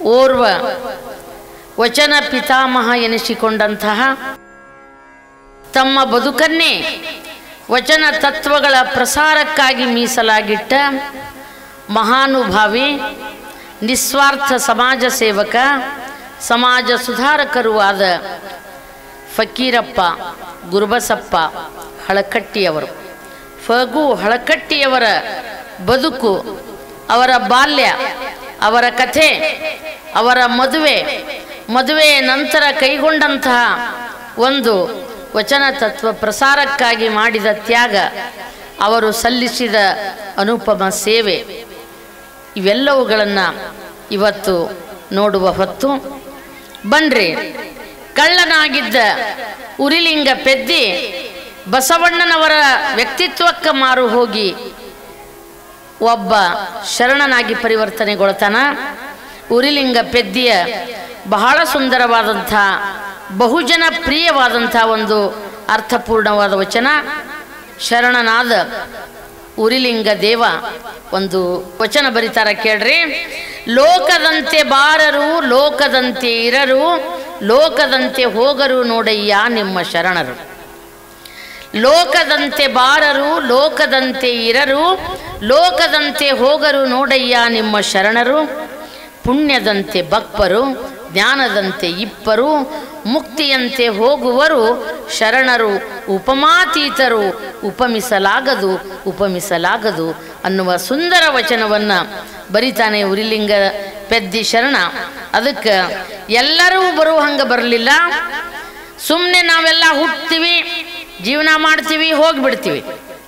ಓರ್ವ ವಚನ ಪಿತಾಮಹ ಎನಿಸಿಕೊಂಡಂತಹ ತಮ್ಮ ಬದುಕನ್ನೇ ವಚನ ತತ್ವಗಳ ಪ್ರಸಾರಕ್ಕಾಗಿ ಮೀಸಲಾಗಿಟ್ಟ ಮಹಾನುಭಾವಿ ನಿಸ್ವಾರ್ಥ ಸಮಾಜ ಸೇವಕ ಸಮಾಜ ಸುಧಾರಕರೂ ಆದ ಫಕೀರಪ್ಪ ಗುರುಬಸಪ್ಪ ಹಳಕಟ್ಟಿಯವರು ಫಗು ಹಳಕಟ್ಟಿಯವರ ಬದುಕು ಅವರ ಬಾಲ್ಯ ಅವರ ಕಥೆ ಅವರ ಮದುವೆ ಮದುವೆಯ ನಂತರ ಕೈಗೊಂಡಂತಹ ಒಂದು ವಚನ ತತ್ವ ಪ್ರಸಾರಕ್ಕಾಗಿ ಮಾಡಿದ ತ್ಯಾಗ ಅವರು ಸಲ್ಲಿಸಿದ ಅನುಪಮ ಸೇವೆ ಇವೆಲ್ಲವುಗಳನ್ನು ಇವತ್ತು ನೋಡುವ ಹೊತ್ತು ಬನ್ರಿ ಕಳ್ಳನಾಗಿದ್ದ ಉರಿಲಿಂಗ ಪೆದ್ದಿ ಬಸವಣ್ಣನವರ ವ್ಯಕ್ತಿತ್ವಕ್ಕೆ ಮಾರು ಹೋಗಿ ಒಬ್ಬ ಶರಣನಾಗಿ ಪರಿವರ್ತನೆಗೊಳ್ತಾನ ಉರಿಲಿಂಗ ಪೆದ್ದಿಯ ಬಹಳ ಸುಂದರವಾದಂಥ ಬಹುಜನ ಪ್ರಿಯವಾದಂಥ ಒಂದು ಅರ್ಥಪೂರ್ಣವಾದ ವಚನ ಶರಣನಾದ ಉರಿಲಿಂಗ ದೇವ ಒಂದು ವಚನ ಬರೀತಾರ ಕೇಳ್ರಿ ಲೋಕದಂತೆ ಬಾರರು ಲೋಕದಂತೆ ಇರರು ಲೋಕದಂತೆ ಹೋಗರು ನೋಡಯ್ಯ ನಿಮ್ಮ ಶರಣರು ಲೋಕದಂತೆ ಬಾರರು ಲೋಕದಂತೆ ಇರರು ಲೋಕದಂತೆ ಹೋಗರು ನೋಡಯ್ಯ ನಿಮ್ಮ ಶರಣರು ಪುಣ್ಯದಂತೆ ಬಪ್ಪರು ಜ್ಞಾನದಂತೆ ಇಪ್ಪರು ಮುಕ್ತಿಯಂತೆ ಹೋಗುವರು ಶರಣರು ಉಪಮಾತೀತರು ಉಪಮಿಸಲಾಗದು ಉಪಮಿಸಲಾಗದು ಅನ್ನುವ ಸುಂದರ ವಚನವನ್ನು ಬರಿತಾನೆ ಉರಿಲಿಂಗ ಪೆದ್ದಿ ಶರಣ ಅದಕ್ಕೆ ಎಲ್ಲರೂ ಬರುವ ಹಂಗೆ ಬರಲಿಲ್ಲ ಸುಮ್ಮನೆ ನಾವೆಲ್ಲ ಹುಟ್ತೀವಿ ಜೀವನ ಮಾಡ್ತೀವಿ ಹೋಗಿಬಿಡ್ತೀವಿ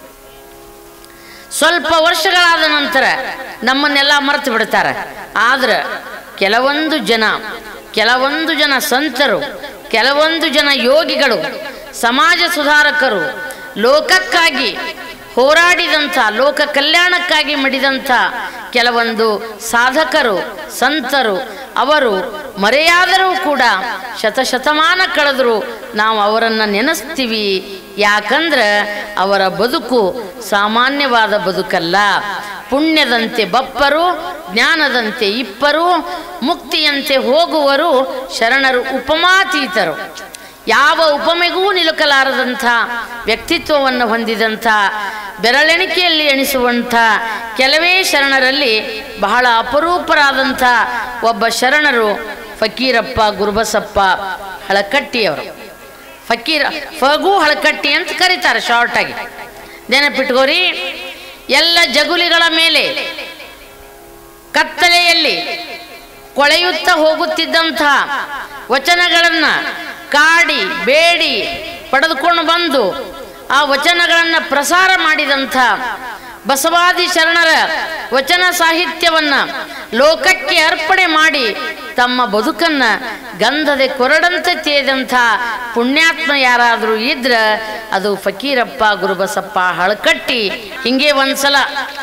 ಸ್ವಲ್ಪ ವರ್ಷಗಳಾದ ನಂತರ ನಮ್ಮನ್ನೆಲ್ಲ ಮರೆತು ಬಿಡ್ತಾರೆ ಆದ್ರೆ ಕೆಲವೊಂದು ಜನ ಕೆಲವೊಂದು ಜನ ಸಂತರು ಕೆಲವೊಂದು ಜನ ಯೋಗಿಗಳು ಸಮಾಜ ಸುಧಾರಕರು ಲೋಕಕ್ಕಾಗಿ ಹೋರಾಡಿದಂಥ ಲೋಕ ಕಲ್ಯಾಣಕ್ಕಾಗಿ ಮಡಿದಂಥ ಕೆಲವೊಂದು ಸಾಧಕರು ಸಂತರು ಅವರು ಮರೆಯಾದರೂ ಕೂಡ ಶತಶತಮಾನ ಕಳೆದರೂ ನಾವು ಅವರನ್ನು ನೆನೆಸ್ತೀವಿ ಯಾಕಂದ್ರೆ ಅವರ ಬದುಕು ಸಾಮಾನ್ಯವಾದ ಬದುಕಲ್ಲ ಪುಣ್ಯದಂತೆ ಬಪ್ಪರು ಜ್ಞಾನದಂತೆ ಇಪ್ಪರು ಮುಕ್ತಿಯಂತೆ ಹೋಗುವರು ಶರಣರು ಉಪಮಾತೀತರು ಯಾವ ಉಪಮೆಗೂ ನಿಲುಕಲಾರದಂಥ ವ್ಯಕ್ತಿತ್ವವನ್ನು ಹೊಂದಿದಂಥ ಬೆರಳೆಣಿಕೆಯಲ್ಲಿ ಎಣಿಸುವಂಥ ಕೆಲವೇ ಶರಣರಲ್ಲಿ ಬಹಳ ಅಪರೂಪರಾದಂಥ ಒಬ್ಬ ಶರಣರು ಫಕೀರಪ್ಪ ಗುರುಬಸಪ್ಪ ಹಳಕಟ್ಟಿಯವರು ಫಕೀರ ಫಗು ಹಳಕಟ್ಟಿ ಅಂತ ಕರೀತಾರೆ ಶಾರ್ಟಾಗಿ ನೆನಪಿಟ್ಕೋರಿ ಎಲ್ಲ ಜಗುಲಿಗಳ ಮೇಲೆ ಕತ್ತಲೆಯಲ್ಲಿ ಕೊಳೆಯುತ್ತಾ ಹೋಗುತ್ತಿದ್ದಂಥ ವಚನಗಳನ್ನು ಕಾಡಿ ಬೇಡಿ ಪಡೆದುಕೊಂಡು ಬಂದು ಆ ವಚನಗಳನ್ನು ಪ್ರಸಾರ ಮಾಡಿದಂಥ ಬಸವಾದಿ ಶರಣರ ವಚನ ಸಾಹಿತ್ಯವನ್ನು ಲೋಕಕ್ಕೆ ಅರ್ಪಣೆ ಮಾಡಿ ತಮ್ಮ ಬದುಕನ್ನು ಗಂಧದೆ ಕೊರಡಂತೆ ತೇದಂಥ ಪುಣ್ಯಾತ್ಮ ಯಾರಾದರೂ ಇದ್ರೆ ಅದು ಫಕೀರಪ್ಪ ಗುರುಬಸಪ್ಪ ಹಳಕಟ್ಟಿ ಹಿಂಗೆ ಒಂದ್ಸಲ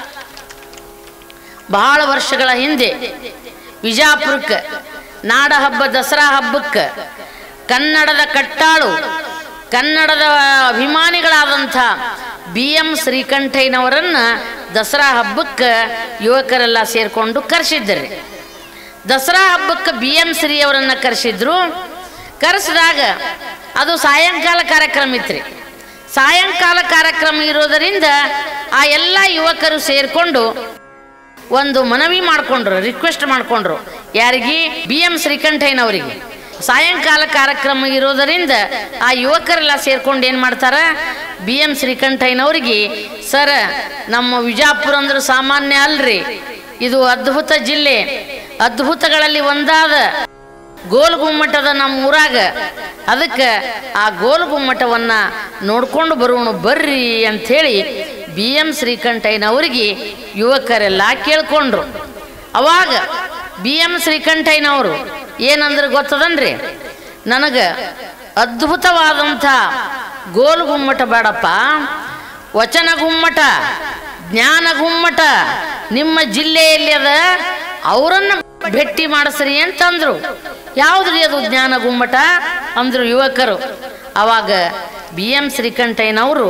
ಬಹಳ ವರ್ಷಗಳ ಹಿಂದೆ ವಿಜಾಪುರಕ್ಕೆ ನಾಡ ಹಬ್ಬ ದಸರಾ ಹಬ್ಬಕ್ಕೆ ಕನ್ನಡದ ಕಟ್ಟಾಳು ಕನ್ನಡದ ಅಭಿಮಾನಿಗಳಾದಂಥ ಬಿ ಎಂ ಶ್ರೀಕಂಠಯ್ಯನವರನ್ನು ದಸರಾ ಹಬ್ಬಕ್ಕೆ ಯುವಕರೆಲ್ಲ ಸೇರಿಕೊಂಡು ಕರೆಸಿದ್ದರು ದಸರಾ ಹಬ್ಬಕ್ಕೆ ಬಿ ಎಂ ಶ್ರೀ ಅವರನ್ನು ಕರೆಸಿದ್ರು ಕರೆಸಿದಾಗ ಅದು ಸಾಯಂಕಾಲ ಕಾರ್ಯಕ್ರಮ ಇತ್ತು ಸಾಯಂಕಾಲ ಕಾರ್ಯಕ್ರಮ ಇರೋದರಿಂದ ಆ ಎಲ್ಲ ಯುವಕರು ಸೇರಿಕೊಂಡು ಒಂದು ಮನವಿ ಮಾಡಿಕೊಂಡ್ರು ರಿಕ್ವೆಸ್ಟ್ ಮಾಡಿಕೊಂಡ್ರು ಯಾರಿಗೆ ಬಿ ಎಂ ಶ್ರೀಕಂಠಯ್ಯನವರಿಗೆ ಸಾಯಂಕಾಲ ಕಾರ್ಯಕ್ರಮ ಇರೋದರಿಂದ ಆ ಯುವಕರೆಲ್ಲ ಸೇರ್ಕೊಂಡು ಏನು ಮಾಡ್ತಾರ ಬಿ ಎಂ ಶ್ರೀಕಂಠಯ್ಯನವರಿಗೆ ಸರ್ ನಮ್ಮ ವಿಜಾಪುರ ಅಂದ್ರೆ ಸಾಮಾನ್ಯ ಅಲ್ರಿ ಇದು ಅದ್ಭುತ ಜಿಲ್ಲೆ ಅದ್ಭುತಗಳಲ್ಲಿ ಒಂದಾದ ಗೋಲ್ ಗುಮ್ಮಟದ ನಮ್ಮ ಊರಾಗ ಅದಕ್ಕೆ ಆ ಗೋಲ್ ಗುಮ್ಮಟವನ್ನು ನೋಡ್ಕೊಂಡು ಬರೋಣ ಬರ್ರಿ ಅಂಥೇಳಿ ಬಿ ಎಂ ಶ್ರೀಕಂಠಯ್ಯನವರಿಗೆ ಯುವಕರೆಲ್ಲ ಕೇಳ್ಕೊಂಡ್ರು ಅವಾಗ ಬಿ ಎಂ ಶ್ರೀಕಂಠಯ್ಯನವರು ಏನಂದ್ರೆ ಗೊತ್ತದನ್ರಿ ನನಗೆ ಅದ್ಭುತವಾದಂಥ ಗೋಲ್ ಗುಮ್ಮಟ ಬೇಡಪ್ಪ ವಚನ ಗುಮ್ಮಟ ಜ್ಞಾನ ಗುಮ್ಮಟ ನಿಮ್ಮ ಜಿಲ್ಲೆಯಲ್ಲಿ ಅದ ಅವರನ್ನು ಭೇಟಿ ಮಾಡಿಸ್ರಿ ಅಂತಂದ್ರು ಯಾವ್ದ್ರಿ ಅದು ಜ್ಞಾನ ಗುಮ್ಮಟ ಅಂದ್ರು ಯುವಕರು ಅವಾಗ ಬಿ ಎಂ ಶ್ರೀಕಂಠಯ್ಯನವರು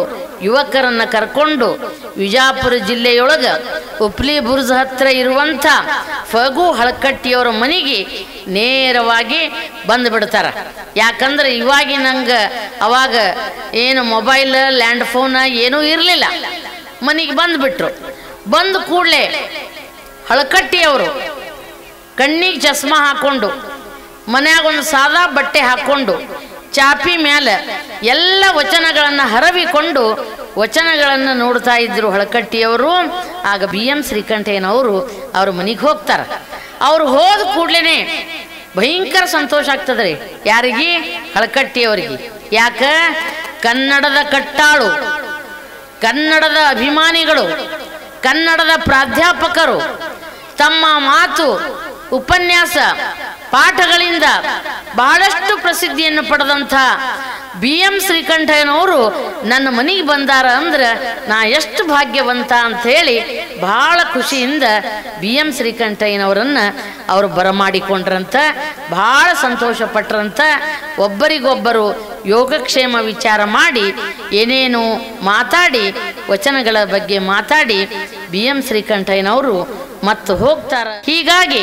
ಯುವಕರನ್ನ ಕರ್ಕೊಂಡು ವಿಜಾಪುರ ಜಿಲ್ಲೆಯೊಳಗ ಉಪ್ಲಿ ಬುರ್ಜ್ ಹತ್ರ ಇರುವಂಥ ಫಗು ಹಳಕಟ್ಟಿಯವರ ಮನೆಗೆ ನೇರವಾಗಿ ಬಂದು ಬಿಡ್ತಾರ ಯಾಕಂದ್ರೆ ಇವಾಗಿ ನಂಗೆ ಅವಾಗ ಏನು ಮೊಬೈಲ್ ಲ್ಯಾಂಡ್ ಫೋನ್ ಏನೂ ಇರಲಿಲ್ಲ ಮನೆಗೆ ಬಂದುಬಿಟ್ರು ಬಂದು ಕೂಡಲೇ ಹಳಕಟ್ಟಿಯವರು ಕಣ್ಣಿಗೆ ಚಸ್ಮಾ ಹಾಕೊಂಡು ಮನ್ಯಾಗ ಒಂದು ಸಾದಾ ಬಟ್ಟೆ ಹಾಕ್ಕೊಂಡು ಚಾಪಿ ಮ್ಯಾಲೆ ಎಲ್ಲ ವಚನಗಳನ್ನು ಹರವಿಕೊಂಡು ವಚನಗಳನ್ನು ನೋಡ್ತಾ ಇದ್ರು ಹಳಕಟ್ಟಿಯವರು ಆಗ ಬಿ ಎಂ ಶ್ರೀಕಂಠಯ್ಯನವರು ಅವ್ರ ಮನೆಗೆ ಹೋಗ್ತಾರೆ ಅವ್ರು ಹೋದ ಕೂಡ್ಲೇ ಭಯಂಕರ ಸಂತೋಷ ಆಗ್ತದ್ರಿ ಯಾರಿಗೆ ಹಳಕಟ್ಟಿಯವರಿಗೆ ಯಾಕ ಕನ್ನಡದ ಕಟ್ಟಾಳು ಕನ್ನಡದ ಅಭಿಮಾನಿಗಳು ಕನ್ನಡದ ಪ್ರಾಧ್ಯಾಪಕರು ತಮ್ಮ ಮಾತು ಉಪನ್ಯಾಸ ಪಾಠಗಳಿಂದ ಬಹಳಷ್ಟು ಪ್ರಸಿದ್ಧಿಯನ್ನು ಪಡೆದಂಥ ಬಿ ಎಂ ಶ್ರೀಕಂಠಯ್ಯನವರು ನನ್ನ ಮನೆಗೆ ಬಂದಾರ ಅಂದ್ರೆ ನಾ ಎಷ್ಟು ಭಾಗ್ಯವಂತ ಅಂತ ಹೇಳಿ ಬಹಳ ಖುಷಿಯಿಂದ ಬಿ ಎಂ ಶ್ರೀಕಂಠಯ್ಯನವರನ್ನ ಅವರು ಬರಮಾಡಿಕೊಂಡ್ರಂತ ಬಹಳ ಸಂತೋಷ ಪಟ್ರಂತ ಒಬ್ಬರಿಗೊಬ್ಬರು ಯೋಗಕ್ಷೇಮ ವಿಚಾರ ಮಾಡಿ ಏನೇನು ಮಾತಾಡಿ ವಚನಗಳ ಬಗ್ಗೆ ಮಾತಾಡಿ ಬಿ ಎಂ ಶ್ರೀಕಂಠಯ್ಯನವರು ಮತ್ತು ಹೋಗ್ತಾರ ಹೀಗಾಗಿ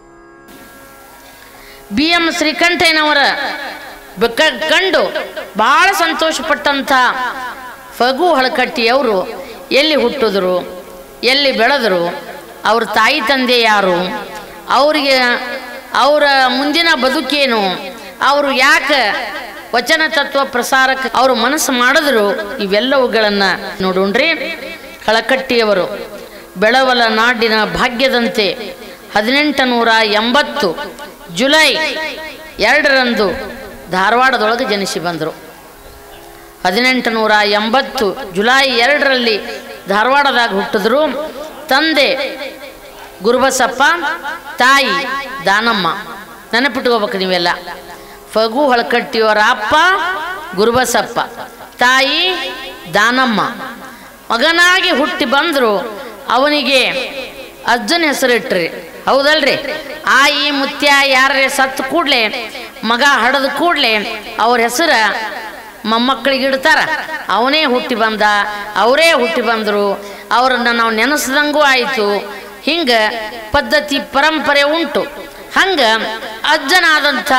ಬಿ ಎಂ ಶ್ರೀಕಂಠಯ್ಯನವರ ಬೆಕ್ಕ ಕಂಡು ಬಹಳ ಸಂತೋಷಪಟ್ಟಂಥ ಫಗು ಹಳಕಟ್ಟಿಯವರು ಎಲ್ಲಿ ಹುಟ್ಟಿದ್ರು ಎಲ್ಲಿ ಬೆಳೆದರು ಅವ್ರ ತಾಯಿ ತಂದೆ ಯಾರು ಅವರಿಗೆ ಅವರ ಮುಂದಿನ ಬದುಕೇನು ಅವರು ಯಾಕೆ ವಚನ ತತ್ವ ಪ್ರಸಾರಕ್ಕೆ ಅವರು ಮನಸ್ಸು ಮಾಡಿದ್ರು ಇವೆಲ್ಲವುಗಳನ್ನು ನೋಡೋಣ್ರಿ ಹಳಕಟ್ಟಿಯವರು ಬೆಳವಲ ನಾಡಿನ ಭಾಗ್ಯದಂತೆ ಹದಿನೆಂಟು ನೂರ ಎಂಬತ್ತು ಜುಲೈ ಎರಡರಂದು ಧಾರವಾಡದೊಳಗೆ ಜನಿಸಿ ಬಂದರು ಹದಿನೆಂಟು ನೂರ ಎಂಬತ್ತು ಜುಲೈ ಎರಡರಲ್ಲಿ ಧಾರವಾಡದಾಗ ಹುಟ್ಟಿದ್ರು ತಂದೆ ಗುರುಬಸಪ್ಪ ತಾಯಿ ದಾನಮ್ಮ ನೆನಪಿಟ್ಕೋಬೇಕು ನೀವೆಲ್ಲ ಫಗು ಹಳಕಟ್ಟಿಯವರ ಅಪ್ಪ ಗುರುಬಸಪ್ಪ ತಾಯಿ ದಾನಮ್ಮ ಮಗನಾಗಿ ಹುಟ್ಟಿ ಬಂದರು ಅವನಿಗೆ ಅಜ್ಜನ ಹೆಸರಿಟ್ರಿ ಹೌದಲ್ರಿ ಆಯಿ ಮುತ್ಯ ಯಾರೇ ಸತ್ತು ಕೂಡಲೇ ಮಗ ಹಡದ ಕೂಡಲೇ ಅವ್ರ ಹೆಸರ ಮೊಮ್ಮಕ್ಕಳಿಗೆ ಇಡ್ತಾರ ಅವನೇ ಹುಟ್ಟಿ ಬಂದ ಅವರೇ ಹುಟ್ಟಿ ಬಂದರು ಅವರನ್ನು ನಾವು ನೆನೆಸ್ದಂಗೂ ಆಯಿತು ಹಿಂಗೆ ಪದ್ಧತಿ ಪರಂಪರೆ ಉಂಟು ಹಂಗೆ ಅಜ್ಜನಾದಂಥ